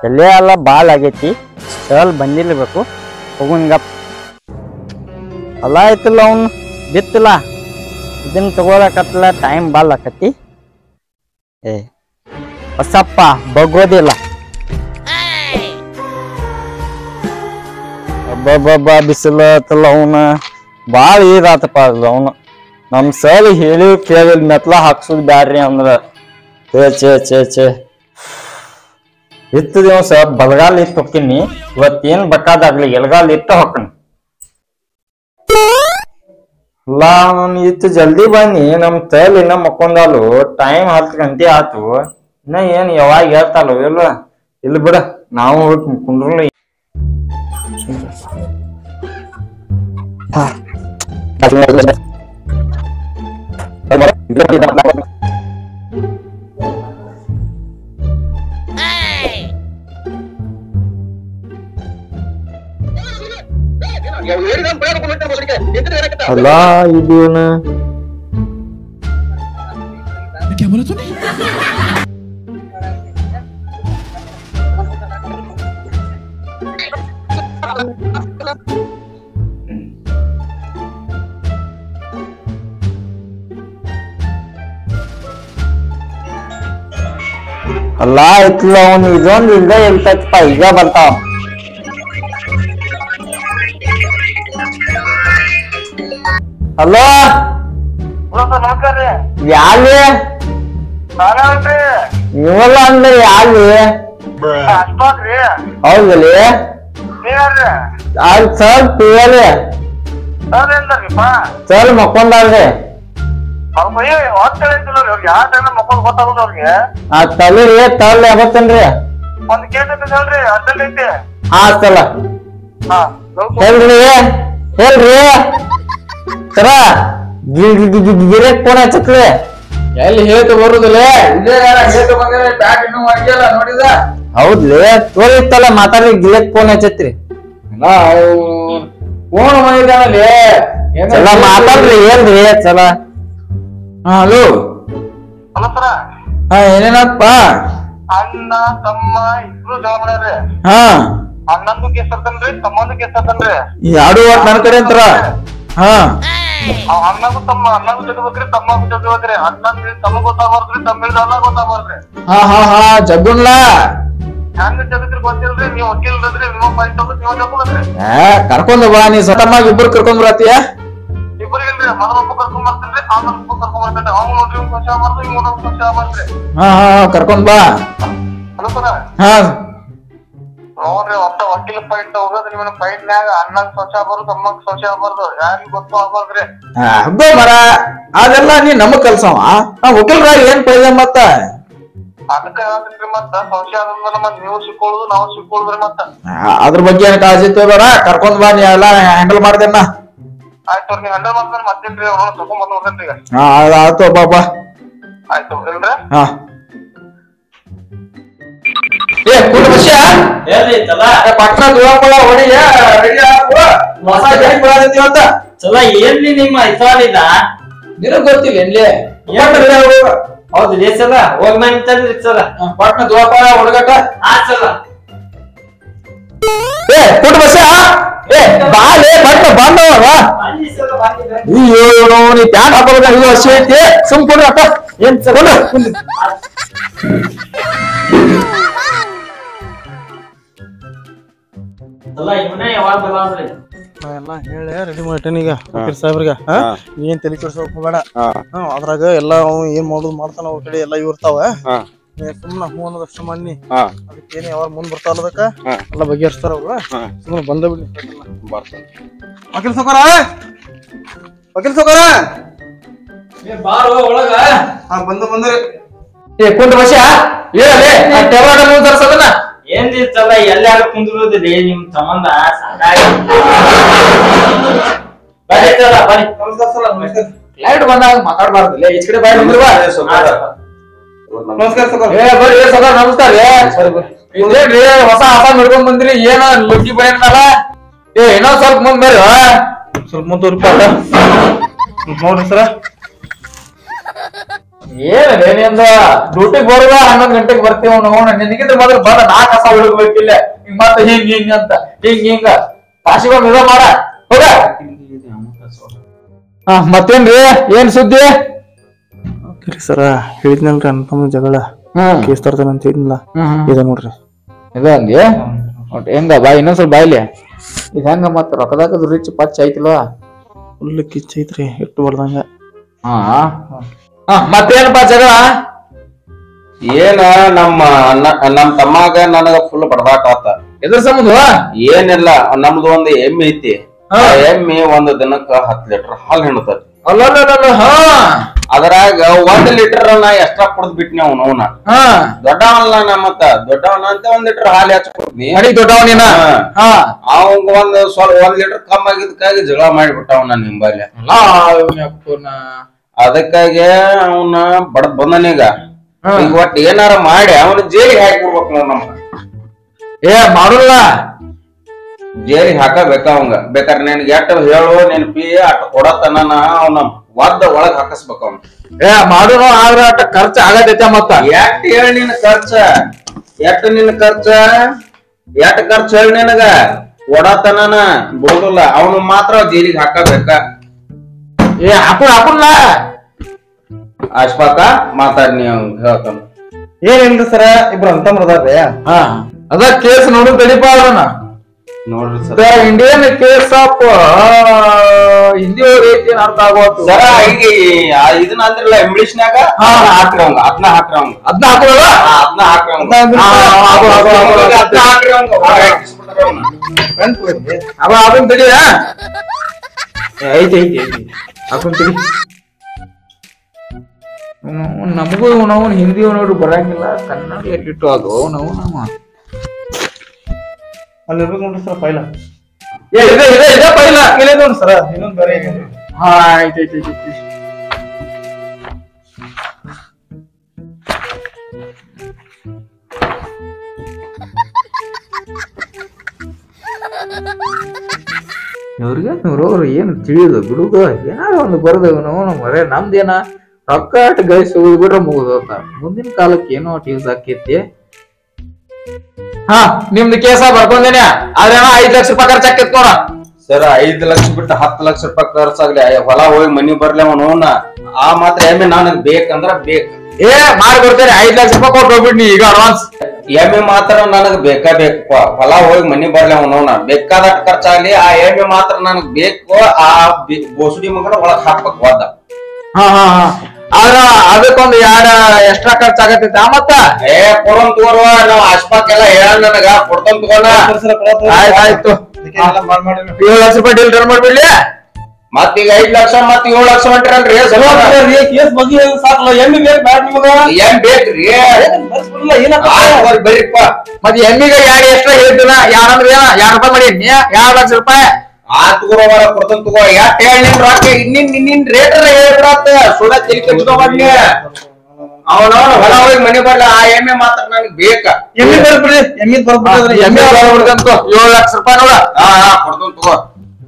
ತಲೆ ಎಲ್ಲ ಭಾಳ ಆಗೈತಿ ಸಲ್ ಬಂದಿರ್ಬೇಕು ಹೋಗುಂಗ ಹೊಲ ಐತಿಲ್ಲ ಅವ್ನು ಬಿತ್ತಿಲ್ಲ ಇದನ್ನ ತಗೊಳಕತ್ತಲ್ಲ ಟೈಮ್ ಭಾಳ ಆಕತಿ ಏ ಹೊಸಪ್ಪ ಬಗ್ಗೋದಿಲ್ಲ ಅಬ್ಬಬ್ಬಬ್ಬ ಬಿಸಿಲು ಆತಲ್ಲ ಅವನ ಭಾಳ ಇದಾತಪ್ಪ ಅದು ಅವನು ನಮ್ ಸರ್ ಹೇಳಿ ಕೇಳಿಲ್ ಮೆತ್ಲ ಹಾಕ್ಸುದ್ ಬ್ಯಾಡ್ರಿ ಅಂದ್ರ ಛೇ ಛೇ ಛೇ ಛೇ ಇತ್ತು ದಿವಸ ಬಲಗಾಲ ಇಟ್ಟು ಹೊಕ್ಕಿನಿ ಇವತ್ತೇನ್ ಬೇಕಾದಾಗ್ಲಿ ಎಲ್ಗಾಲ್ ಇಟ್ಟು ಹೊಕ್ಕನಿ ಅಲ್ಲ ಅವ್ನು ಇತ್ತು ಜಲ್ದಿ ಬನ್ನಿ ನಮ್ ತಲ್ ಇನ್ನ ಮಕ್ಕೊಂದಾಲು ಟೈಮ್ ಹತ್ತು ಗಂಟೆ ಆತು ಇನ್ನ ಏನ್ ಯಾವಾಗ ಹೇಳ್ತಾಲೋ ಇಲ್ಲ ಇಲ್ಲ ಬಿಡ ನಾವು ಹೋಗಿ ಕುಂಡ್ರಲ್ಲ ಅಲ್ಲ ಇದೇನ क्या बोला तूने ಅಲ್ಲ ಐತ್ಲ ಅವನು ಇದೊಂದು ಇಲ್ದ ಇರ್ತೈತಪ್ಪ ಈಗ ಬರ್ತಾವ ಹಲೋ ನಮಸ್ಕಾರ ರೀ ಯಾಲಿ ನಾನೇನ್ರಿ ನೀವಲ್ಲ ಅಂದ್ರೆ ಯಾಲಿ ಅಷ್ಟೋತ್ ರೀ ಹೌದಲ್ಲಿ ನೀವ್ಯಾರ್ರಿ ಅದ್ ಸರ್ ಪಿಯಲಿ ಅದೇನ್ರಿಪ್ಪ ಸರ್ ಮಕ್ಕೊಂಡಾರ್ರಿ ಅವ್ರ ಹೊತ್ತು ಹೇಳಿದ್ದಿಲ್ಲ ರೀ ಅವ್ರಿಗೆ ಯಾವ ಟೈಮ್ ಮಕ್ಕಳು ಗೊತ್ತಾಗೋದು ಅವ್ರಿಗೆ ಆ ತಲೀರಿ ತಲ್ ಯಾವತ್ತನ್ರಿ ಒಂದ್ ಕೇಸ್ ಐತೆ ಹೇಳ್ರಿ ಅಡ್ಡಲ್ ಐತಿ ಹಾ ಸಲ ಹಾ ಹೇಳ್ರಿ ಹೇಳ್ರಿ ಸರ ಗಿರಕ್ ಫೋನ್ ಹಚ್ಚತ್ರಿ ಎಲ್ಲಿ ಹೇಳ್ತು ಬರುದಿಲ್ಲ ಇಲ್ಲೇ ಯಾರ ಹೇಳ್ತು ಬಂದ್ರೆ ಬ್ಯಾಗ್ ಇನ್ನೂ ಆಗಿಲ್ಲ ನೋಡಿದ ಹೌದ್ಲಿ ತೋರಿತ್ತಲ್ಲ ಮಾತಾಡ್ರಿ ಗಿರಕ್ ಫೋನ್ ಹಚ್ಚತ್ರಿ ಫೋನ್ ಮಾಡಿದಾನಲ್ಲಿ ಚಲ ಮಾತಾಡ್ರಿ ಏನ್ರಿ ಚಲ ಹಾ ಹಲೋ ಹಲೋ ಸರ ಹಾ ಏನೇನಪ್ಪ ಅಣ್ಣ ತಮ್ಮ ಇಬ್ರು ಜಗಳ ಮಾಡ್ಯಾರ್ರಿ ಹಾ ಅಣ್ಣಂದು ಕೇಸ್ ಇರ್ತನ್ರಿ ತಮ್ಮಂದು ಕೇಸ್ ಇರ್ತನ್ರಿ ಎರಡು ಒಟ್ ನನ್ ಕಡೆ ಅಂತಾರ ಹಾ ಅವ್ ಅಣ್ಣಗೂ ತಮ್ಮ ಅಣ್ಣಗೂ ಜಗಬೇಕ್ರಿ ತಮ್ಮಗೂ ಜಗಬೇಕ್ರಿ ಅಣ್ಣನ್ ತಮ್ಮ ಗೊತ್ತಾಗ್ಬಾರ್ದ್ರಿ ತಮ್ಮ ಹಿಡ್ದು ಅಣ್ಣ ಗೊತ್ತಾಗ್ಬಾರ್ದ್ರಿ ಹಾ ಹಾ ಹಾ ಜಗ್ಗುನ್ಲ ಹೆಂಗ್ ಜಗತ್ರಿ ಗೊತ್ತಿಲ್ರಿ ನೀವ್ ವಕೀಲ್ರದ್ರಿ ನಿಮ್ಮ ಫೈಲ್ ತಗೊಂಡ್ ನೀವ್ ಜಗ್ಬಿಡದ್ರಿ ಏ ಕರ್ಕೊಂಡ್ ಬಾ ನೀ ಸತಮ್ಮಾಗ ಇಬ್ಬರು ಕರ್ಕೊಂಡ್ ಬರತ್ತೀಯ ಇಬ್ಬರಿಗಿಲ್ರಿ ಮೊದಲ ಒಬ್ಬ ಕರ್ಕೊಂಡ್ ಬರ್ತೇನ್ರಿ ಆಮೇಲೆ ಒಬ್ಬ ಕರ್ಕೊಂಡ್ ಬರ್ತೇನೆ ಅವ್ನು ನೋಡ್ರಿ ಇವ್ನು ಸಂಶಯ ಮಾಡ್ರಿ ಇವ್ನು ಸಂಶಯ ಮಾಡ್ರಿ ಹಾ ಹಾ ಹಾ, ಕರ್ಕೊಂಡ್ ಬಾ ಹಲೋ ಸರ ಹಾ ನೋಡ್ರಿ ಒಟ್ಟ ವಕೀಲ ಪಾಯಿಂಟ್ ಹೋಗೋದು ನಿಮ್ಮನ್ನ ಪಾಯಿಂಟ್ನ್ಯಾಗ ಅಣ್ಣಗ್ ಸಂಶಯ ಬರೋದು ತಮ್ಮಗ್ ಸಂಶಯ ಬರೋದು ಯಾರಿಗೂ ಗೊತ್ತು ಆಗ್ಬಾರ್ದ್ರಿ ಆ, ಹಬ್ಬ ಮರ ಅದೆಲ್ಲ ನೀ ನಮಗ್ ಕಲ್ಸವ ಆ ವಕೀಲ್ರಾಗ ಏನ್ ಪ್ರಯೋಜನ ಮತ್ತ ಅದಕ್ಕ ಹೇಳ್ತೀನಿ ಮತ್ತ ಸಂಶಯ ಆದ್ಮೇಲೆ ಮತ್ ನೀವು ಸಿಕ್ಕೊಳ್ಳೋದು ನಾವು ಸಿಕ್ಕೊಳ್ಳೋದ್ರಿ ಮತ್ತ ಆ, ಅದ್ರ ಬಗ್ಗೆ ಏನ್ ಕಾಳಜಿ ತಗೋಬೇಡ ಕರ್ಕೊಂಡ್ ಬಾ ನೀ ಎಲ್ಲ ಹ್ಯಾಂಡಲ್ ಮಾಡ್ದೇನ ಆಯ್ತು ನೀವ್ ಹಂಡ್ರೆಡ್ ಮಾಡ್ತಾರೆ ಮತ್ತೇನ್ರಿ ಅವ್ರನ್ನ ತಗೊಂಡ್ ಬಂದ್ ನೋಡ್ತೇನ್ರಿ ಈಗ ಹಾ ಅದ್ ಆಯ್ತು ಬಾಬಾ ಆಯ್ತು ಇಲ್ರಿ ಹಾ ಏ ಕುಟ್ ಬಸ್ಯ ಹೇಳ್ರಿ ಚಲ ಪಟ್ನ ದುವಾಪಳ ಹೊಡಿಯ ರೆಡಿ ಹಾಕು ಹೊಸ ಜಾರಿ ಬೀಳತೈತಿ ಇವತ್ತ ಚಲ ಏನ್ರಿ ನಿಮ್ಮ ಇಸಾಲಿದ ನಿನಗ್ ಗೊತ್ತಿಲ್ಲ ಎನ್ಲಿ ಹೌದ್ರಿ ಚಲ ಹೋಗ್ ಮಾಡ್ತಾನ್ರಿ ಚಲ ಪಟ್ನ ದುವಾಪಳ ಹುಡುಗಟ ಹಾ ಚಲ ಏ ಕುಟ್ ಬಸ್ಯ ಏ ಬಾಲೆ ಪಟ್ನ ಬಂದ ಬಾ ಅಲ್ಲಿ ಚಲ ಬಂದಿದ್ದೆ ಅಯ್ಯೋ ನೀ ಪ್ಯಾಂಟ್ ಹಾಕೋಬೇಕ ಇದು ವರ್ಷ ಐತಿ ಸುಮ್ ಕೊಡು ಅಕ್ಕ ಏನ್ ಕೊಡು ಚಲ ಇವನೇ ಯಾವಾಗ ಬರೋದ್ರಿ ನಾ ಎಲ್ಲ ಹೇಳಿ ರೆಡಿ ಮಾಡ್ತೇನೆ ಈಗ ವಕೀಲ್ ಸಾಹೇಬ್ರಿಗ ನೀ ಏನ್ ತಲೆ ಕೆಡ್ಸೋಕ್ ಹೋಗ್ಬೇಡ ಹಾ, ಅದ್ರಾಗ ಎಲ್ಲ ಅವ ಏನ್ ಮಾಡೋದು ಮಾಡ್ತಾನ ಅವ್ರ ಕಡೆ ಎಲ್ಲ ಇರ್ತಾವ ನೀ ಸುಮ್ನ ಹೂ ಅನ್ನೋದಷ್ಟು ಮಾಡಿ ಅದಕ್ಕೆ ಏನ್ ಯಾವಾಗ ಮುಂದ್ ಬರ್ತಾವಲ್ಲ ಅದಕ್ಕ ಎಲ್ಲ ಬಗೆಹರಿಸ್ತಾರ ಅವ್ರು ಸುಮ್ಮನೆ ಬಂದ ಬಿಡಿ ವಕೀಲ್ ಸೌಕರ ವಕೀಲ್ ಸೌಕರ ಬಾರೋ ಒಳಗ ಹಾ ಬಂದು ಬಂದ್ರಿ ಏ ಕುಂಟ್ ಬಸ್ಯ ಹೇಳಲೆ ಟೇಬಲ್ ಮುಂದೆ ತರ್ಸದನ್ನ ಏನ್ರಿ ಚಲ ಎಲ್ಲಾರು ಕುಂದ್ರೋದ್ರಿ ನಿಮ್ ಸಂಬಂಧ ಸಾಕಾಗಿ ಬರ್ರಿ ಚಲ ಬರ್ರಿ ಲೈಟ್ ಬಂದಾಗ ಮಾತಾಡ್ಬಾರ್ದಿಲ್ಲ ಈಚ ಕಡೆ ಬಾಯ್ ನಿಂದ್ರವಾ ನಮಸ್ಕಾರ ಸೌಕರ ಏ ಬರ್ರಿ ಏ ಸದಾ ನಮಸ್ಕಾರ ಏ ಇದೇನ್ರಿ ಹೊಸ ಹಸ ನೋಡ್ಕೊಂಡ್ ಬಂದ್ರಿ ಏನ ಲುಗ್ಗಿ ಬಯನಲ್ಲ ಏ ಇನ್ನೊಂದ್ ಸ್ವಲ್ಪ ಮುಂದ್ ಬರ್ರಿ ವಾ. ಸ್ವಲ್ಪ ಮುಂದೂರಿ ಪಾಠ ನೋಡ್ರಿ ಸರ ಏನೇ ನಿಂದ ಡ್ಯೂಟಿಗೆ ಬರುದ ಹನ್ನೊಂದ್ ಗಂಟೆಗೆ ಬರ್ತೀವ ನಾವು ನಿನಗಿಂತ ಮೊದಲು ಬಂದ ನಾ ಕಸ ಹುಡುಗ್ಬೇಕಿಲ್ಲ ಹಿಂಗ್ ಮತ್ತೆ ಹಿಂಗ್ ಹಿಂಗ್ ಅಂತ ಹಿಂಗ್ ಹಿಂಗ ಕಾಶಿಗೊಮ್ಮೆ ಇದ ಮಾಡ ಹೋಗ ಹಾ ಮತ್ತೇನ್ರಿ ಏನ್ ಸುದ್ದಿ ಸರಿ ಸರ ಹೇಳಿದ್ನಲ್ರಿ ಅಣ್ಣ ತಮ್ಮ ಜಗಳ ಹ್ಮ್ ಕೇಸ್ ತರ್ತಾನೆ ಅಂತ ಹೇಳಿದ್ನಲ್ಲ ಹ್ಮ್ ಇದ ನೋಡ್ರಿ ಇದ ಅಂದಿ ಒಟ್ ಹೆಂಗ ಬಾ ಇನ್ನೊಂದ್ ಸ್ವಲ್ಪ ಬಾಯ್ಲಿ ಇದು ಹೆಂಗ ಮತ್ತ ರೊಕ್ಕದಾಗ ರಿಚ್ ಪಚ್ ಐತಿಲ್ವಾ ಫುಲ್ ಕಿಚ್ ಐತ್ರಿ ಇಟ್ಟು ಹೊಡ್ದಂಗ ಹಾ ಹಾ ಮತ್ತೇನಪ್ಪ ಜಗಳ ಏನ ನಮ್ಮ ಅಣ್ಣ- ನಮ್ ತಮ್ಮಾಗ ನನಗ ಫುಲ್ ಬಡದಾಟ ಆತ ಎದ್ರ ಸಂಬಂಧ ಏನಿಲ್ಲ ನಮ್ದು ಒಂದು ಎಮ್ಮೆ ಐತಿ ಹಾ. ಆ ಎಮ್ಮೆ ಒಂದ್ ದಿನಕ್ಕ ಹತ್ ಲೀಟರ್ ಹಾಲ್ ಹೆಣ್ತತಿ ಅಲ್ಲ ಹಾ ಅದ್ರಾಗ ಒಂದ್ ಲೀಟರ್ ನಾ ಎಕ್ಸ್ಟ್ರಾ ಕುಡ್ದ್ ಬಿಟ್ನಿ ಅವ್ನ ಅವನ ಹಾ ದೊಡ್ಡವಲ್ಲ ನಾ ಮತ್ತ ದೊಡ್ಡವನ ಅಂತ ಒಂದ್ ಲೀಟರ್ ಹಾಲ್ ಹೆಚ್ಚ ಕೊಡ್ತೀನಿ ಮನಿ ದೊಡ್ಡವನಿನ ಹಾ. ಹಾ ಅವಂಗ ಒಂದ್ ಸ್ವಲ್ಪ ಒಂದ್ ಲೀಟರ್ ಕಮ್ಮಿ ಆಗಿದ್ಕಾಗಿ ಜಗಳ ಮಾಡಿಬಿಟ್ಟವ ನನ್ ಹಿಂಬಾಲ್ಯ ಅಲ್ಲ ಇವ್ನ್ಯಪ್ಪನ. ಅದಕ್ಕಾಗಿ ಅವನ ಬಡದ್ ಬಂದನೀಗ ಹಾ. ಈಗ ಒಟ್ ಏನಾರ ಮಾಡಿ ಅವನ ಜೈಲಿಗೆ ಹಾಕಿ ಬಿಡ್ಬೇಕು ನೋಡ್ ನಮ್ಮ ಏ ಮಾಡುಲ್ಲ ಜೈಲಿಗೆ ಹಾಕಬೇಕ ಅವಂಗ ಬೇಕಾದ್ರೆ ನಿನ್ಗೆ ಎಟ್ಟ ಹೇಳು ನೆನಪಿ ಅಟ್ ಕೊಡತನ ಅವನ ಒದ್ದ ಒಳಗ್ ಹಾಕಸ್ಬೇಕ ಅವ್ನ ಏ ಮಾಡುನು ಆದ್ರ ಅಟ್ಟ ಖರ್ಚು ಆಗತೈತೆ ಮತ್ತ ಎಟ್ ಹೇಳಿ ನಿನ್ ಖರ್ಚ ಎಟ್ ನಿನ್ ಖರ್ಚ ಎಟ್ ಖರ್ಚು ಹೇಳಿ ನಿನಗ ಕೊಡತನನ ಬಿಡುದಿಲ್ಲ ಅವನು ಮಾತ್ರ ಜೈಲಿಗೆ ಹಾಕಬೇಕ ಏ ಹಾಕು ಹಾಕುಲ್ಲ ಅಶ್ಪಾಕ ಮಾತಾಡ್ ನೀ ಅವ್ನ್ ಹೇಳ್ತಾನ ಏನಿಲ್ರಿ ಸರ ಇಬ್ರು ಅಂತಮ್ರ ಅದಾರ್ರಿ ಹಾ ಅದ ಕೇಸ್ ನೋಡು ತಡಿಪ ಅದನ್ನ ನೋಡ್ರಿ sir the Indian case of Hindi ಐತಿ ಏನ್ ಅರ್ಥ ಆಗೋತು ಸರ ಈಗ ಈ- ಆ ಇದನ್ನ ಅಂದ್ರಲ್ಲ ಇಂಗ್ಲಿಷ್ನ್ಯಾಗ ಹಾ. ಹಾಕ್ರಿ ಅವಂಗ ಅದನ್ನ ಹಾಕ್ರಿ ಅವಂಗ ಅದ್ನ ಹಾಕೋಲ್ಲ ಅದನ್ನ ಹಾಕ್ರಿ ಅವಂಗ ಹಾ, ಹಾಕು, ಹಾಕು, ಹಾಕು, ಹಾಕು. ಅದನ್ನ ಹಾಕ್ರಿ ಅವಂಗ ಹೊರಗ್ ಹಾಕಿಸ್ಬಿಡ್ರಿ ಅವ್ನ. ಅವ ಅದನ್ ತಡಿ ಆ? ಏ, ಐತಿ ಐತಿ ಐತಿ ಹಾಕೊಂಡ್ ತಡಿ ಅವ್ನು- ನಮಗೂ ನಾವು ಹಿಂದಿ ನೋಡ್ರಿ ಬರಂಗಿಲ್ಲ ಕನ್ನಡ ಎಲ್ಲಿಟ್ಟು ಅದು ನಾವು ನಮ್ಮ ಅಲ್ಲಿ ಇರ್ಬೇಕು ನೋಡ್ರಿ ಸರ್ ಫೈಲ ಏ ಇದೆ ಇದೆ ಇದೆ ಪೈಲ ಇಲ್ಲ ನೋಡ್ರಿ ಸರ ಇನ್ನೊಂದ್ ಬೇರೆ ಇದೆ ಹಾ ಐತಿ ಐತಿ ಐತಿ ಐತಿ. ಇವ್ರಿಗೆ ಇವ್ರವ್ರು ಏನು ತಿಳಿಯೋದು ಬಿಡುದು ಏನಾರ ಒಂದು ಬರೋದು ನಾವು ಮರೆ ನಮ್ದೇನ ರೊಕ್ಕ ಅಟ್ ಗಳಿಸಿ ಹೋಗ್ಬಿಟ್ರೆ ಮುಗಿದೋತ ಮುಂದಿನ ಕಾಲಕ್ಕೆ ಏನೋ ಅಟ್ ಯೂಸ್ ಆಕೈತಿ ಹಾ ನಿಮ್ದು ಕೇಸ ಬರ್ಕೊಂಡೇನೆ ಆದ್ರೆ ಐದ್ ಲಕ್ಷ ರೂಪಾಯಿ ಖರ್ಚು ಆಕೈತಿ ನೋಡ ಸರ ಐದ್ ಲಕ್ಷ ಬಿಟ್ಟು ಹತ್ತು ಲಕ್ಷ ರೂಪಾಯಿ ಖರ್ಚಾಗ್ಲಿ ಅಯ್ಯ, ಹೊಲ ಹೋಗಿ ಮನಿ ಬರ್ಲಿ ಅವನು ಆ ಮಾತ್ರ ಎಮ್ಮೆ ನನಗ್ ಬೇಕಂದ್ರ ಬೇಕ್ ಏ ಮಾಡಿ ಕೊಡ್ತೇನೆ ಐದ್ ಲಕ್ಷ ರೂಪಾಯಿ ಕೊಟ್ಟು ಹೋಗ್ಬಿಡ್ನಿ ಈಗ ಅಡ್ವಾನ್ಸ್ ಎಮ್ಮೆ ಮಾತ್ರ ನನಗ್ ಬೇಕಾ ಬೇಕಪ್ಪ ಹೊಲ ಹೋಗಿ ಮನಿ ಬರ್ಲಿ ಅವನವನ ಬೇಕಾದಷ್ಟು ಖರ್ಚಾಗ್ಲಿ ಆ ಎಮ್ಮೆ ಮಾತ್ರ ನನಗ್ ಬೇಕು ಆ ಬಿ- ಬೋಸುಡಿ ಮಗನ ಒಳಗ್ ಹಾಕ್ಬೇಕು ಒದ್ದ ಹಾ ಹಾ ಹಾ ಆದ್ರ ಅದಕ್ಕೊಂದು ಯಾರ ಎಕ್ಸ್ಟ್ರಾ ಖರ್ಚು ಆಗತ್ತೈತ ಮತ್ತ ಏ ಕೊಡೋನ್ ತಗೋರುವ ನಾವ್ ಅಶ್ಪಾಕೆಲ್ಲ ಹೇಳ ನನಗ ಕೊಡ್ತಂತ ತಗೋಣ ಆಯ್ತ್ ಆಯ್ತು ಏಳು ಲಕ್ಷ ರೂಪಾಯಿ ಡೀಲ್ ರನ್ ಮಾಡ್ಬಿಡ್ಲಿ ಮತ್ ಈಗ ಐದ್ ಲಕ್ಷ ಮತ್ ಏಳು ಲಕ್ಷ ಹೊಂಟ್ರಲ್ರಿ ಸ್ವಲ್ಪ ಕೇಸ್ ಬಗ್ಗೆ ಸಾಕಲ್ಲ ಎಮ್ಮಿ ಬೇಕು ಬ್ಯಾಡ ನಿಮಗ ಏನ್ ಬೇಕ್ರಿ ಬರ್ಸ್ಬಿಡಲ್ಲ, ಏನಾಗ್ತದೆ? ಆಯ್ತ್ ಬರ್ರಿ, ಬರ್ರಿಪ್ಪ ಮತ್ ಎಮ್ಮಿಗೆ ಯಾರು ಎಕ್ಸ್ಟ್ರಾ ಹೇಳ್ತಿಲ್ಲ ಯಾರಂದ್ರೆ ಏನ ಎರಡ್ ರೂಪಾಯಿ ಮಾಡೀನಿ ಎರಡ್ ಲಕ್ಷ ರೂಪಾಯಿ ಆತ್ ತಗೋವರ ಕೊಡ್ತಂತ ತಗೋ ಯಾಟ್ ಹೇಳಿ ನಿನ್ ರೊಕ್ಕ ಇನ್ನಿನ್ ನಿನ್ನಿನ್ ರೇಟ್ ಹೇಳ್ಬಿಡತ್ತ ಸುಡ ತಿಳಿ ಕೆಚ್ಕೋಬಾರ್ನಿ ಅವನವನ ಹೊಲ ಹೋಗಿ ಮನೆ ಬರ್ಲ ಆ ಎಮ್ಮೆ ಮಾತ್ರ ನನಗ್ ಬೇಕ ಎಮ್ಮಿ ಬರ್ಬಿಡ್ರಿ ಎಮ್ಮಿ ಬರ್ಬಿಡ್ರಿ ಎಮ್ಮೆ ಹುಡ್ಗಂತು ಏಳು ಲಕ್ಷ ರೂಪಾಯಿ ನೋಡ ಹಾ ಹಾ ಕೊಡ್ತಂತ ತಗೋ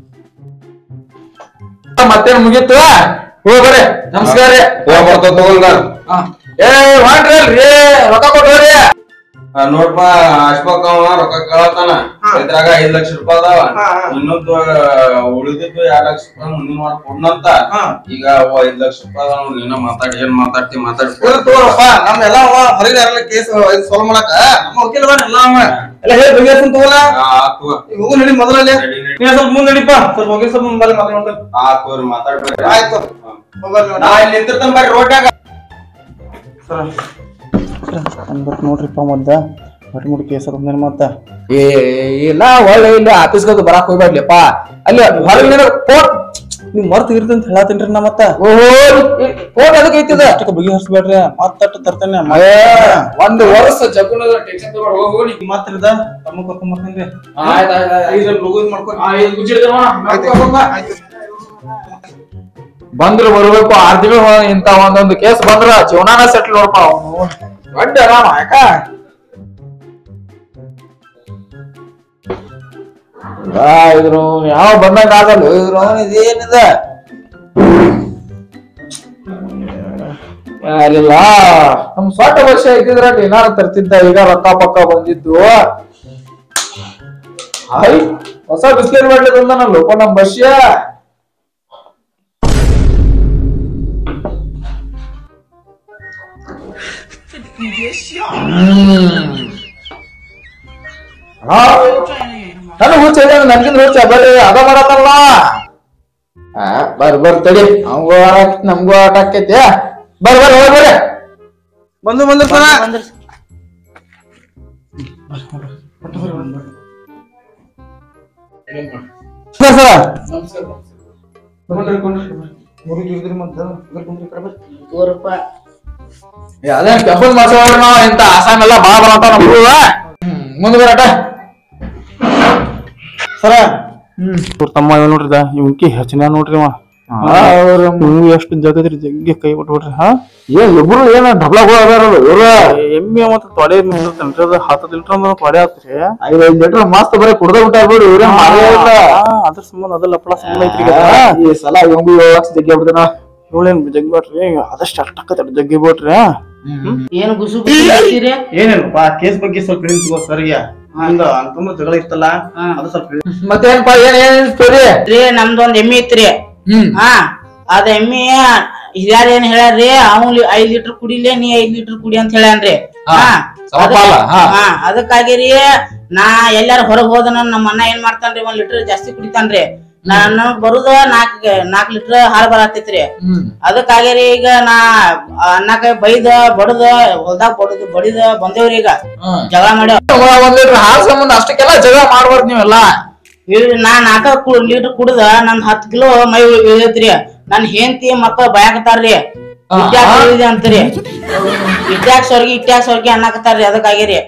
ಮತ್ತೇನ್ ಮುಗೀತು ಹೋಗ್ಬರ್ರಿ ನಮಸ್ಕಾರ ರೀ ಹೋಗ್ ಬರ್ತಂತ ತಗೊಂಡ ಹಾ. ಏ ಹೊಂಟ್ರಿ ಅಲ್ರಿ ರೊಕ್ಕ ಕೊಟ್ಟೋರಿ ನೋಡ್ಪ ಅಶ್ಫಾಕ್ ಅವ ರೊಕ್ಕ ಕೇಳತ್ತಾನ ಇದ್ರಾಗ ಐದ್ ಲಕ್ಷ ರೂಪಾಯಿ ಅದಾವ ಇನ್ನೊಂದು ಉಳಿದಿದ್ದು ಎರಡ್ ಲಕ್ಷ ರೂಪಾಯಿ ಮುಂದಿನ ವಾರ ಕೊಡ್ನಂತ ಈಗ ಅವ ಐದ್ ಲಕ್ಷ ರೂಪಾಯಿ ಅದಾವ ನೀನ ಮಾತಾಡಿ ಏನ್ ಮಾತಾಡ್ತಿ ಮಾತಾಡಿ ತಗೋರಪ್ಪ ನಮ್ ಎಲ್ಲ ಅವ ಹೊರಗೆ ಯಾರಲ್ಲ ಕೇಸ್ ಸಾಲ್ವ್ ಮಾಡಕ ನಮ್ಮ ವಕೀಲ ಅದಾನ ಎಲ್ಲ ಅವ ಎಲ್ಲ ಹೇಳಿ ಬಗೆಹರಿಸ್ತಾನ ತಗೋಲ ಆತು ಈಗ ಹೋಗು ನಡಿ ಮೊದಲಲ್ಲಿ ನಡಿ, ನಡಿ. ನೀವ್ ಸ್ವಲ್ಪ ಮುಂದೆ ನಡಿಪ್ಪ ಸ್ವಲ್ಪ ವಕೀಲ ಸ್ವಲ್ಪ ಮುಂದೆ ಮಾತಾಡೋಣ ಆತು ಮಾತಾಡ್ಬೇಡ್ರಿ ಆಯ್ತು ಹೋಗಲ್ಲ ನಾ ಇಲ್ಲಿ ನಿಂತಿರ್ತಾನ ಬರ್ರಿ ರೋಡ್ಯಾಗ ನೋಡ್ರಿಪ್ಪ ಮದ್ದ ಹೊರಗೆ ಮುಡಿ ಕೇಸ್ ಅದ ಮತ್ತ ಏ ಇಲ್ಲ ಒಳ್ಳೆ ಇಲ್ಲ ಆಫೀಸ್ಗೆ ಬರಾಕ್ ಹೋಗ್ಬೇಡ್ಲಿಪ್ಪ ಅಲ್ಲಿ ಹೊರಗಿನ ಕೋಟ್ ನೀವ್ ಮರ್ತ ಇರ್ತಿ ಅಂತ ಹೇಳತ್ತೀನ್ರಿ ನಾ ಮತ್ತ ಓಹೋ ಕೋಟ್ ಅದಕ್ಕೆ ಐತಿದ ಅಷ್ಟಕ್ಕೆ ಬಗೆಹರಿಸ್ಬೇಡ್ರಿ ಮತ್ತಟ್ಟ ತರ್ತೇನೆ ಏ, ಒಂದು ವರ್ಷ ಜಗುಣದ ಟೆನ್ಷನ್ ತಗೊಂಡು ಹೋಗು ನೀ. ಮಾತ್ರಿದ ತಮ್ಮ ಕರ್ಕೊಂಡ್ ಬರ್ತೀನಿ ಆಯ್ತ್ ಆಯ್ತ್ ಆಯ್ತ್. ಐದ್ರಲ್ಲಿ ಲೋಗೋದ್ ಮಾಡ್ಕೊ ಆ, ಇದು ಗುಜ್ಜಿಡ್ದೆ ನೋಡ. ಬಂದ್ರು ಬರ್ಬೇಕು ಆರ್ ತಿಂಗಳು ಇಂತ ಒಂದೊಂದು ಕೇಸ್ ಬಂದ್ರ ಜೀವನಾನ ಸೆಟ್ಲ್ ನೋಡಪ್ಪ ಅವನು ದೊಡ್ಡ ಆರಾಮ ಯಾಕ ಆ, ಇದ್ರು ಯಾವ ಬಂದಂಗ ಆಗಲ್ಲ ಇದ್ರು ಇದೇನಿದೆ ಅಲ್ಲಿಲ್ಲ ನಮ್ ಸ್ವಂತ ವರ್ಷ ಇದ್ದಿದ್ರ ಏನಾರ ತರ್ತಿದ್ದ ಈಗ ರೊಕ್ಕ ಪಕ್ಕ ಬಂದಿದ್ದು ಹಾಯ್ ಹೊಸ ಬಿಸ್ಲೇರಿ ಬಾಟ್ಲಿ ತಂದ ಲೋಕ ನಮ್ ಬಸ್ಯ ನನ್ನ ಹುಚ್ಚ ಇದೆ ನನ್ಗಿಂದ ಹುಚ್ಚ ಬರ್ರಿ ಅದ ಮಾಡತ್ತಲ್ಲ ಆ ಬರ್ ಬರ್ ತಡಿ ಅವಂಗೂ ಆಟ ನಮ್ಗೂ ಆಟ ಆಕೈತಿ ಬರ್ ಬರ್ ಹೋಗ್ ಬರ್ರಿ ಬಂದು ಬಂದು ಸರ ಅದೇ ಕೆಂಪನ್ ಮಾಡ್ಸೋದ್ರ ನಾವ್ ಇಂತ ಆಸಾಮ್ ಎಲ್ಲ ಬಾಳ ಬರತ್ತ ನಮ್ಗೂ ಮುಂದೆ ಬರಟ ಸರ ಇವ್ರ ತಮ್ಮ ಇವ್ ನೋಡ್ರಿ ಇದ ಇವ್ಕಿ ಹೆಚ್ಚಿನ ನೋಡ್ರಿ ಅವ ನೀವು ಎಷ್ಟು ಜಗದ್ರಿ ಜಗ್ಗಿ ಕೈ ಬಿಟ್ಬಿಡ್ರಿ ಹಾ ಏನ್ ಇಬ್ರು ಏನ ಡಬ್ಲಾಗ ಅದಾರಲ್ಲ ಇವ್ರು ಎಮ್ಮೆ ಮತ್ತ ತೊಡೆ ನಿಂತಿರ್ತೇನ್ರಿ ಅದು ಹತ್ತು ಲೀಟರ್ ಅಂದ್ರೆ ತೊಡೆ ಆತ್ರಿ ಐದ್ ಐದ್ ಲೀಟರ್ ಮಸ್ತ್ ಬರೀ ಕುಡ್ದ ಬಿಟ್ಟಾರ ಬಿಡು ಇವ್ರೇನ್ ಮಾಡೇ ಇಲ್ಲ ಅದ್ರ ಸಂಬಂಧ ಅದ ಲಪಡ ಸಂಬಂಧ ಐತ್ರಿ ಈಗ ಆ, ಈ ಸಲ ಇವಂಗು ಏಳು ಲಕ್ಷ ಜಗ್ಗಿ ಬಿಡ್ತಾನ ಇವಳೇನ್ ಜಗ್ಗಿ ಬಿಟ್ರಿ ಅದಷ್ಟು ಅಷ್ಟಕ್ಕ ಜಗ್ಗಿ ಬಿಟ್ರಿ ಏನ್ ಗುಸು ಗುಸು ಹೇಳ್ತೀರಿ ಏನೇನಪ್ಪ ಕೇಸ್ ಬಗ್ಗೆ ಸ್ವಲ್ಪ ತಿಳಿಸ್ಕೋ ಸರ್ಗೆ ಹಿಂಗ ಅಂತಂದ್ರ ಜಗಳ ಇತ್ತಲ್ಲ ಅದು ಸ್ವಲ್ಪ ಮತ್ತೇನ್ಪಾ ಏನ್ ಏನ್ ಸ್ಟೋರಿ ರೀ ನಮ್ದೊಂದ್ ಎಮ್ಮಿ ಐತ್ರಿ ಹ್ಮ್ ಹಾ ಅದ ಎಮ್ಮಿ ಹಿರಿಯರ್ ಏನ್ ಹೇಳ್ಯಾರ್ರಿ ಅವ್ನ್ ಐದ್ ಲೀಟರ್ ಕುಡಿಲೆ ನೀ ಐದ್ ಲೀಟರ್ ಕುಡಿ ಅಂತ ಹೇಳ್ಯಾನ್ರಿ ಹಾ, ಹಾ ಸಮಪಾಲ, ಹಾ. ಹಾ ಅದಕ್ಕಾಗಿ ರೀ ನಾ ಎಲ್ಲಾರ ಹೊರಗ್ ಹೋದನ ನಮ್ಮ ಅಣ್ಣ ಏನ್ ಮಾಡ್ತಾನ್ರಿ ಒಂದ್ ಲೀಟರ್ ಜಾಸ್ತಿ ಕುಡಿತಾನ್ರಿ ನಾನು ಬರುದ ನಾಕ್ ನಾಕ್ ಲೀಟರ್ ಹಾಲ್ ಬರತೈತ್ರಿ ಹ್ಮ್ ಅದಕ್ಕಾಗಿ ರೀ ಈಗ ನಾ ಅಣ್ಣಕ ಬೈದ ಬಡದ ಹೊಲ್ದಾಗ ಬಡದ ಬಡಿದ ಬಂದೇವ್ರಿ ಈಗ ಹ್ಮ್. ಜಗಳ ಮಾಡ್ಯಾವ ಒಂದ್ ಲೀಟರ್ ಹಾಲ್ ಸಂಬಂಧ ಅಷ್ಟಕ್ಕೆಲ್ಲ ಜಗಳ ಮಾಡ್ಬಾರ್ದು ನೀವೆಲ್ಲ ಇಲ್ರಿ ನಾ ನಾಲ್ಕ ಲೀಟರ್ ಕುಡ್ದ ನನ್ ಹತ್ ಕಿಲೋ ಮೈ ಇಳಿದೈತ್ರಿ ನನ್ ಹೆಂಡತಿ ಮಕ್ಕಳ ಭಯಕತ್ತಾರ್ರಿ ಇಟ್ಯಾಕ್ ಇಳಿದೆ ಅಂತ್ರಿ ಇಟ್ಯಾಕ್ ಸರ್ಗಿ ಇಟ್ಯಾಕ್ ಸರ್ಗಿ ಅನ್ನಕತ್ತಾರ್ರಿ ಅದಕ್ಕಾಗಿರಿ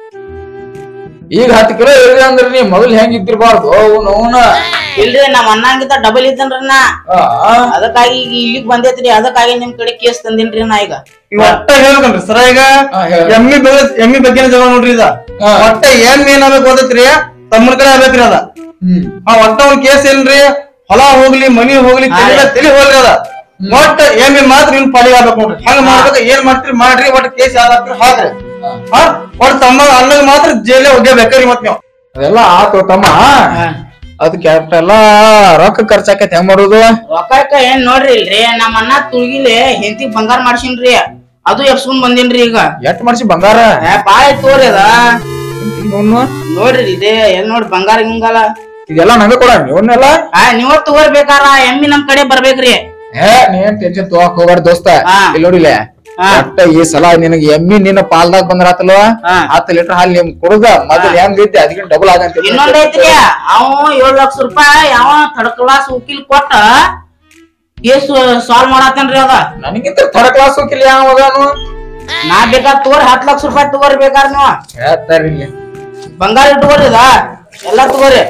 ಈಗ ಹತ್ತು ಕಿಲೋ ಇರ್ಲಿ ಅಂದ್ರ ನೀ ಮೊದಲ್ ಹೆಂಗ್ ಇದ್ದಿರ್ಬಾರ್ದು ಅವ್ನು ಅವ್ನ ಇಲ್ರಿ ನಮ್ ಅಣ್ಣಂಗಿಂತ ಡಬಲ್ ಇದ್ದನ್ರಿ ನಾ ಅದಕ್ಕಾಗಿ ಈಗ ಇಲ್ಲಿಗ್ ಬಂದೈತ್ರಿ ಅದಕ್ಕಾಗಿ ನಿಮ್ ಕಡೆ ಕೇಸ್ ತಂದಿನ್ರಿ ನಾ ಈಗ ಈಗ ಒಟ್ಟ ಹೇಳ್ಬೇಕನ್ರಿ ಸರ ಈಗ ಹಾ, ಹೇಳ್. ಎಮ್ಮಿ ಬಗ್ಗೆ ಎಮ್ಮಿ ಬಗ್ಗೆ ಜಗಳ ನೋಡ್ರಿ ಇದ ಹಾ. ಒಟ್ಟ ಏನ್ ಏನಾಗ್ಬೇಕು ಗೊತ್ತೈತ್ರಿ ತಮ್ಮನ ಕಡೆ ಆಗ್ಬೇಕ್ರಿ ಅದ ಹ್ಮ್ ಆ ಒಟ್ಟ ಒಂದ್ ಕೇಸ್ ಏನ್ರಿ ಹೊಲ ಹೋಗ್ಲಿ ಮನಿ ಹೋಗ್ಲಿ ತಲೆ ತಲೆ ಹೋಗ್ಲಿ ಅದ ಒಟ್ಟ ಎಮ್ಮಿ ಮಾತ್ರ ನಿಮ್ ಪಾಲಿಗೆ ಆಗ್ಬೇಕು ನೋಡ್ರಿ ಹಂಗ ಮಾಡ್ಬೇಕು ಏನ್ ಮಾಡ್ತೀರಿ ಮಾಡ್ರಿ ಒಟ್ಟ ಕೇಸ್ ಯಾವ್ದಾಗ್ತೀರಿ ಹಾಕ್ರಿ ಹಾ ಒಟ್ಟ ತಮ್ಮ ಅಣ್ಣಗ್ ಮಾತ್ರ ಜೈಲೇ ಹೋಗ್ಬೇಕ್ರಿ ಮತ್ ನೀವು ಅದೆಲ್ಲ ಆತು ತಮ್ಮ ಅದಕ್ಕೆ ಎಲ್ಲ ರೊಕ್ಕ ಖರ್ಚಾಕೈತಿ ಹೆಂಗ್ ಮಾಡೋದು ರೊಕ್ಕಕ್ಕ ಏನ್ ನೋಡ್ರಿ ಇಲ್ರಿ ನಮ್ ಅಣ್ಣ ತುಳ್ಗಿಲಿ ಹೆಂಡತಿ ಬಂಗಾರ ಮಾಡ್ಸಿನ್ರಿ ಅದು ಎಪ್ಸ್ಕೊಂಡ್ ಬಂದಿನ್ರಿ ಈಗ ಎಷ್ಟ್ ಮಾಡ್ಸಿ ಬಂಗಾರ ಏ, ಬಾಳ ಐತ್ ತೋರಿ ಅದ ಇವ್ನು ನೋಡ್ರಿ ಇದೇ ಎಲ್ ನೋಡ್ರಿ ಬಂಗಾರ ಹಿಂಗಲ್ಲ ಇದೆಲ್ಲ ನಂಗೆ ಕೊಡ ಇವನ್ನೆಲ್ಲ ಆ ನೀವ ತಗೋರ್ಬೇಕಾರ ಎಮ್ಮಿ ನಮ್ ಕಡೆ ಬರ್ಬೇಕ್ರಿ ಏ ನೀನ್ ಟೆನ್ಷನ್ ತಗೋಕ್ ಹೋಗ್ಬಾರ್ದು ದೋಸ್ತ ಹಾ. ಇಲ್ಲಿ ನೋಡಿಲ್ಲ ಹಾ. ಒಟ್ಟ ಈ ಸಲ ನಿನಗೆ ಎಮ್ಮಿ ನಿನ್ನ ಪಾಲ್ದಾಗ ಬಂದ್ರಾತಲ್ವಾ ಹಾ. ಹತ್ತು ಲೀಟರ್ ಹಾಲು ನಿಮ್ ಕುಡ್ದ ಮೊದಲ್ ಹೆಂಗ್ ಐತಿ ಅದಕ್ಕೆ ಡಬಲ್ ಆಗಂತ ಇನ್ನೊಂದ್ ಐತ್ರಿ ಅವ ಏಳ್ ಲಕ್ಷ ರೂಪಾಯಿ ಯಾವ ಥರ್ಡ್ ಕ್ಲಾಸ್ ವಕೀಲ್ ಕೊಟ್ಟ ಕೇಸ್ ಸಾಲ್ವ್ ಮಾಡತ್ತೇನ್ರಿ ಅದ ನನಗಿಂತ ಥರ್ಡ್ ಕ್ಲಾಸ್ ಹೋಗಿಲ್ಲ ಯಾವ ಅದಾನು ನಾ ಬೇಕಾದ್ ತಗೋರಿ ಹತ್ತ್ ಲಕ್ಷ ರೂಪಾಯಿ ತಗೋರಿ ಬೇಕಾರ್ ನೀವು ಹೇಳ್ತಾರಿ ಇಲ್ಲಿ ಬಂಗಾರ ಇಟ್ಕೋರಿ ಇದ ಎಲ್ಲಾ ತಗೋರಿ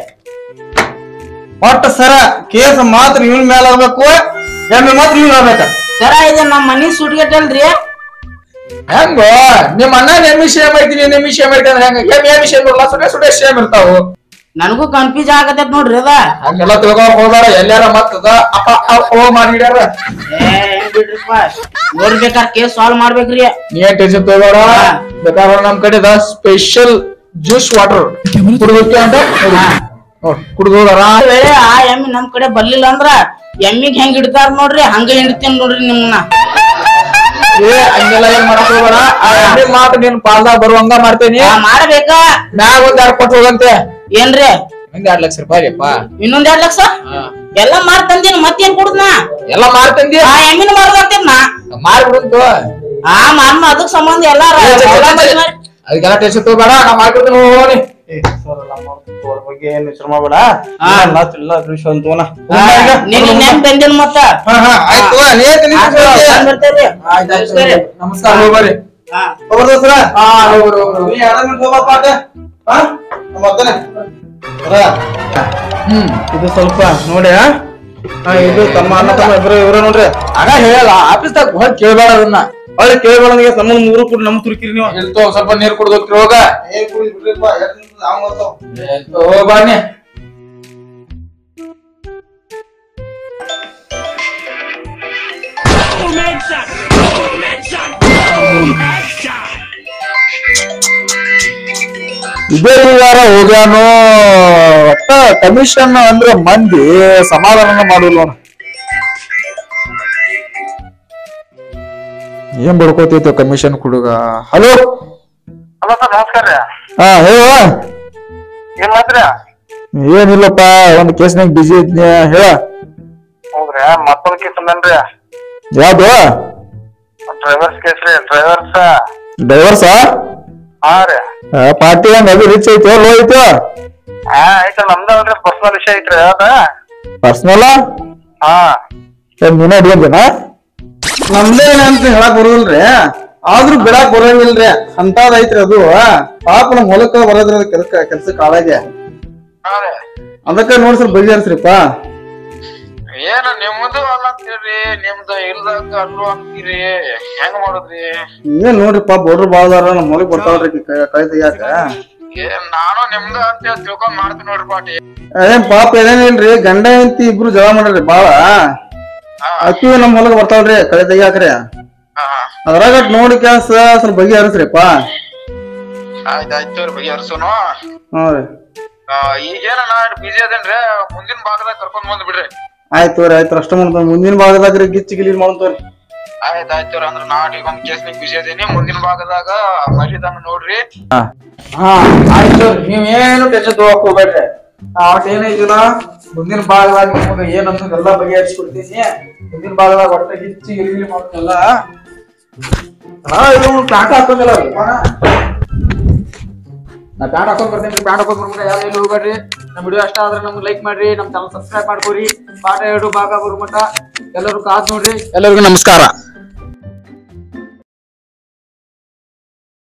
ಒಟ್ಟ ಸರ ಕೇಸ್ ಮಾತ್ರ ಇವನ್ ಮೇಲೆ ಆಗ್ಬೇಕು ಎಮ್ಮಿ ಮಾತ್ರ ಇವ್ನ ಆಗ್ಬೇಕ ಸರ ಇದು ನಮ್ ಮನಿ ಸುಟ್ಗೆಟಲ್ರಿ ಹೆಂಗ ನಿಮ್ ಅಣ್ಣ ಎಮ್ಮಿ ಶೇಮ್ ಐತಿ ನೀನ್ ಎಮ್ಮಿ ಶೇಮ್ ಐತಿ ಅಂದ್ರೆ ಹೆಂಗ ಎಮ್ಮಿ ಎಮ್ಮಿ ಶೇಮ್ ಇರಲ್ಲ ಸುಡೆ ಸುಡೆ ಶೇಮ್ ಇರ್ತಾವು ನನಗೂ ಕನ್ಫ್ಯೂಸ್ ಆಗತೈತ್ ನೋಡ್ರಿ ಅದ ಹಂಗೆಲ್ಲ ತಿಳ್ಕೊಕ್ ಹೋದಾರ ಎಲ್ಲಾರ ಮತ್ತದ ಅಪ್ಪ ಅವ ಮಾಡಿಡ್ಯಾರ ಏ ಹೆಂಗ್ ಬಿಡ್ರಿಪ್ಪ ನೋಡ್ಬೇಕಾರ್ ಕೇಸ್ ಸಾಲ್ವ್ ಮಾಡ್ಬೇಕ್ರಿ ನೀ ಏನ್ ಟೆನ್ಷನ್ ತಗೋಬೇಡ ಬೇಕಾದ್ರೆ ನಮ್ ಕಡೆ ಸ್ಪೆಷಲ್ ಜ್ಯೂಸ್ ವಾಟರ್ ಕುಡಿದಕ್ಕೆ ಅಂತ ನೋಡ್ ಕುಡ್ದು ಹೋದಾರ ಒಂದ್ ವೇಳೆ ಆ ಎಮ್ಮಿ ನಮ್ ಕಡೆ ಬರ್ಲಿಲ್ಲ ಅಂದ್ರ ಎಮ್ಮಿಗ್ ಹೆಂಗ್ ಹಿಡ್ತಾರ ನೋಡ್ರಿ ಹಂಗ ಹಿಡಿತೇನ್ ನೋಡ್ರಿ ನಿಮ್ನ ಏ ಹಂಗೆಲ್ಲ ಏನ್ ಮಾಡಕ್ ಹೋಗ್ಬೇಡ ಆ ಎಣ್ಣೆ ಮಾತ್ರ ನೀನ್ ಪಾಲ್ದಾಗ ಬರುವಂಗ ಮಾಡ್ತೇನಿ ಆ, ಮಾಡ್ಬೇಕ ಮ್ಯಾಗ ಒಂದ್ ಎರಡ್ ಕೊಟ್ಟು ಹೋಗಂತೆ ಏನ್ರಿ ಒಂದ್ ಎರಡ್ ಲಕ್ಷ ರೂಪಾಯಿ ಅಪ್ಪ ಇನ್ನೊಂದ್ ಎರಡ್ ಲಕ್ಷ ಎಲ್ಲ ಮಾಡ್ತಂದಿನ ಮತ್ತೇನ್ ಕುಡುದ್ನ ಎಲ್ಲ ಮಾರ್ತಂದಿ ಆ ಎಮ್ಮಿನ ಮಾಡ್ದಂತೇನ ಮಾರ್ಬಿಡುಂತು ಆ ಮಾಮ ಅದಕ್ ಸಂಬಂಧ ಎಲ್ಲ ಅದಕ್ಕೆಲ್ಲ ಟೆನ್ಷನ್ ತಗೋಬೇಡ ನಾ ಮಾಡ್ಕೊಡ್ತೀನಿ ಹೋಗಿ ಅವ್ರ ಬಗ್ಗೆ ಏನ್ ವಿಚಾರ ಮಾಡ್ಬೇಡ ಹಾ. ಎಲ್ಲ ತಿಲ್ಲ ವಿಷಯ ಅಂತ ತಗೋಣ. ನೀನ್ ನೆನ್ ತಂದಿನ ಮತ್ತ ಹಾ, ಹಾ, ಆಯ್ತು ನೀ ಏನ್ ತಿಂದಿ ಆಯ್ತು, ತಿಂದಿ? ಬಂದ್ ಬರ್ತೇವ್ರಿ. ಆಯ್ತಾಯ್ತು ನಮಸ್ಕಾರ ಹೋಗ್ಬರ್ರಿ ಹಾ. ಹೋಗ್ಬರ್ದಾ ಸರ? ಹಾ ಹೋಗ್ರಿ ಹೋಗ್ರಿ ನೀ ಎರಡು minute ಹೋಗಪ್ಪ ಆಟ. ಹಾ? ನಾ ಬರ್ತಾನೆ. ಸರ, ಹ್ಮ್ ಇದು ಸ್ವಲ್ಪ ನೋಡಿ ಹಾ? ಹಾ, ಇದು ತಮ್ಮ ಅಣ್ಣ ತಮ್ಮ ಇಬ್ರು ಇವ್ರ ನೋಡ್ರಿ ಅಣ್ಣ ಹೇಳಲ್ಲ ಆಫೀಸ್ದಾಗ ಹೋಗಿ ಕೇಳ್ಬೇಡ ಅದನ್ನ ಒಳ್ಳೆ ಕೇಳ್ಬೇಡ ನನಗೆ ನಮ್ಮ ಮೂರು ಕೂಡ ನಮ್ ತುರ್ಕಿರಿ ನೀವು ಇಲ್ತೋ ಸ್ವಲ್ಪ ನೀರ್ ಕುಡ್ದು ಹೋಗ್ತಿರಿ ಹೋಗ ಏನ್ ಕುಡಿದ್ ಬಿಡ್ರಿಪ್ಪ ಎರಡ್ ನಿಮಿಷ ಅವ್ನ್ ಬರ್ತಾವ. ಹೋಗ್ ಬನ್ನಿ ಇದೇ ವಾರ ಹೋಗ್ಯಾನು ಒಟ್ಟ ಕಮಿಷನ್ ಅಂದ್ರ ಮಂದಿ ಸಮಾಧಾನ ಮಾಡುಲ್ಲ ಅವ್ನು. ಏನ್ ಬಡ್ಕೋತೈತೆ ಕಮಿಷನ್ ಹುಡುಗ ಹಲೋ ಹಲೋ ಸರ್ ನಮಸ್ಕಾರ ರೀ ಹಾ ಹೇಳ ಏನ್ ಮಾಡ್ತೀರಿ ಏನಿಲ್ಲಪ್ಪ ಒಂದ್ ಕೇಸ್ನಾಗ ಬಿಜಿ ಇದ್ನಿ ಹೇಳ ಹೌದ್ರಿ ಮತ್ತೊಂದ್ ಕೇಸ್ ಅಂದನ್ರಿ ಯಾವ್ದು ಡ್ರೈವರ್ಸ್ ಕೇಸ್ ರೀ ಡ್ರೈವರ್ಸ್ ಡ್ರೈವರ್ಸ ಹಾ ರೀ ಪಾರ್ಟಿ ಹಂಗ ಅದು ರಿಚ್ ಐತೋ ಲೋ ಐತೋ ಹಾ ಐತ್ರಿ ನಮ್ದಲ್ರಿ ಪರ್ಸನಲ್ ವಿಷಯ ಐತ್ರಿ ಅದ ಪರ್ಸನಲ್ ಹಾ ನೀನ ಅಡಿಯಂದೇನಾ ನಮ್ದೇ ಅಂತ ಹೇಳಕ್ ಬರುದಿಲ್ರಿ ಆದ್ರೂ ಬಿಡಾಕ್ ಬರಂಗಿಲ್ರಿ ಅಂತದ್ ಐತ್ರಿ ಅದು ಪಾಪ ನಮ್ ಹೊಲಕ್ಕ ಬರೋದ್ರಿ ಅದ್ ಕೆಲ್ಸ ಕೆಲ್ಸ ಕಾಳಾಗೆ ಹಾ ರೀ ಅದಕ್ಕ ನೋಡಿ ಸ್ವಲ್ಪ ಬಗೆಹರಿಸ್ರಿಪ್ಪ ಏನ ನಿಮ್ದು ಅಲ್ಲ ಅಂತೀರಿ ನಿಮ್ದು ಇಲ್ದಂಗ ಅಲ್ಲು ಅಂತೀರಿ ಹೆಂಗ್ ಮಾಡುದ್ರಿ ಏನ್ ನೋಡ್ರಿಪ್ಪ ಬೋಡ್ರು ಬಾಳ್ದಾರ ನಮ್ ಹೊಲಕ್ ಬರ್ತಾವ್ರಿ ಕೈ ತೆಗಿಯಾಕ ಏನ್ ನಾನು ನಿಮ್ದು ಅಂತ ಹೇಳಿ ತಿಳ್ಕೊಂಡ್ ಮಾಡ್ತೀನಿ ನೋಡ್ರಿ ಪಾಟಿ ಏನ್ ಪಾಪ ಏನೇನಿಲ್ರಿ ಗಂಡ ಹೆಂಡತಿ ಇಬ್ರು ಜಗಳ ಮಾಡ್ರಿ ಬಾಳ ಅಕ್ಕಿ ನಮ್ ಹೊಲಕ್ ಬರ್ತಾವ್ರಿ ಕೈ ತೆಗಿಯಾಕ್ರಿ ಅದ್ರಾಗ ನೋಡಿ ಕೆಲ್ಸ ಸ್ವಲ್ಪ ಬಗೆಹರಿಸ್ರಿಪ್ಪ ಆಯ್ತ್ ಆಯ್ತು ತೋರಿ ಬಗೆಹರ್ಸೋನು ಹಾ ರೀ ಈಗೇನ ನಾ ಬಿಜಿ ಅದೇನ್ರಿ ಮುಂದಿನ ಭಾಗದಾಗ ಕರ್ಕೊಂಡ್ ಬಂದ್ ಬಿಡ್ರಿ ಆಯ್ತು ತೋರಿ ಆಯ್ತು ಅಷ್ಟ ಮಾಡ್ತಾವ ಮುಂದಿನ ಭಾಗದಾಗ ಗಿಚ್ಚಿ ಗಿಲಿ ಮಾಡ್ತಾವ್ರಿ ಆಯ್ತ್ ಆಯ್ತು ತೋರಿ ಅಂದ್ರ ನಾ ಈಗ ಒಂದ್ ಕೇಸ್ ಬಿಜಿ ಅದೇನಿ ಮುಂದಿನ ಭಾಗದಾಗ ಮರಿದಂಗ ನೋಡ್ರಿ ಹಾ ಆಯ್ತು ನೀವ್ ಏನು ಟೆನ್ಷನ್ ತಗೋಕ್ ಹೋಗ್ಬೇಡ್ರಿ ಅವಟ್ ಏನೈತಿಲ್ಲ ಮುಂದಿನ ಭಾಗದಾಗ ನಿಮಗ ಏನಂತ ಎಲ್ಲ ಬಗೆಹರಿಸ್ಕೊಡ್ತೀನಿ ಮುಂದಿನ ಭಾಗದಾಗ ಒಟ್ಟ ಗಿಚ್ಚಿ ಗಿಲಿ ಮಾಡ್ತಲ್ಲ ಹಾ ಇದು ಪ್ಯಾಂಟ್ ಹಾಕೊಂಡಲ್ಲ ನಾ ಪ್ಯಾಂಟ್ ಹಾಕೊಂಡ್ ಬರ್ತೀನಿ ಪ್ಯಾಂಟ್ ಹಾಕೊಂಡ್ ಬರ್ಬಿಟ್ರೆ ಯಾರು ಎಲ್ಲಿ ಹೋಗ್ಬೇಡ್ರಿ ನಮ್ಮ ವಿಡಿಯೋ ಅಷ್ಟ ಆದ್ರೆ ನಮ್ಗೆ ಲೈಕ್ ಮಾಡ್ರಿ ನಮ್ಮ ಚಾನಲ್ ಸಬ್ಸ್ಕ್ರೈಬ್ ಮಾಡ್ಕೊರಿ ಪಾಠ ಎರಡು ಭಾಗ ಬರುಮಟ ಎಲ್ಲರೂ ಕಾದ್ ನೋಡ್ರಿ ಎಲ್ಲರಿಗೂ ನಮಸ್ಕಾರ